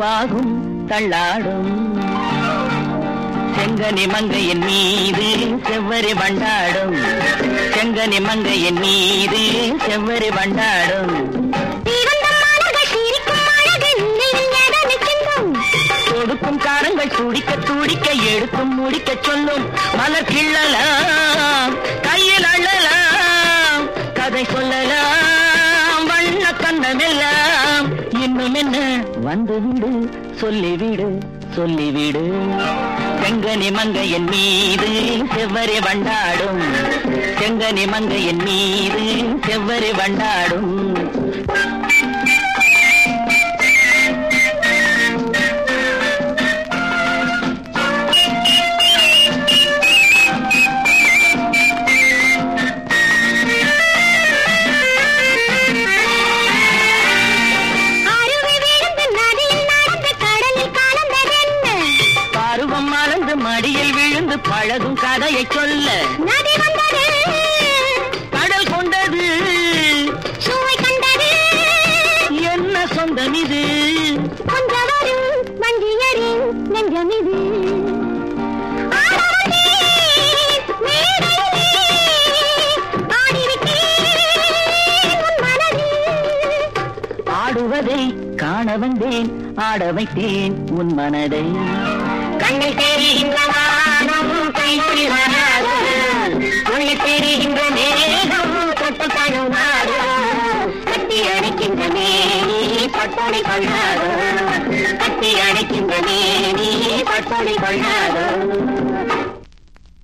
தெம்பாகும் தள்ளாடும் செங்கனி மங்கையின் மீது செவ்வரி வண்டாடும் செங்கனி மங்கையின் மீது செவ்வரி வண்டாடும் சிவந்த மானங்கள் சிரிக்கும் அழகு நினைவில் எதனை சிந்தும் கொடுக்கும் காரங்கள் துடிக்க துடிக்க எடுக்கும் முடிக்க சொல்லும் மலர் கிள்ளலாம் கையில் அள்ளலாம் கதை சொல்லலாம் வண்ண கண்ணமெல்லாம் இன்னும் என்ன வந்து விடு சொல்லிவிடு சொல்லிவிடு செங்கனி மங்கையின் மீது செவ்வரி வண்டாடும் செங்கனி மங்கையின் மீது செவ்வரி வண்டாடும் அருவி விழுந்து நதியில் நடந்து கடலில் கலந்ததென்ன பருவம் மலர்ந்து மடியில் விழுந்து பழகும் கதையை சொல்ல நதி வந்தது கடல் கொண்டது சுவை கண்டது என்ன சொந்தம் இது கொஞ்சம் வரும் வஞ்சியரின் நெஞ்சம் இது ஆடவந்தேன், மேடையிலே ஆடிவிட்டேன் உன் மனதில். ஆடுவதை காண வந்தேன் ஆட வைத்தேன் உன் மனதை கண்ணில் தெரிகின்ற வானம் கையில் வராது உள்ளே தெரிகின்ற மேகம் தொட்டு தழுவாது கட்டி அணைக்கின்ற மேனி பட்டொளி கொள்ளாது கட்டி அணைக்கின்ற மேனி பட்டொளி கொள்ளாது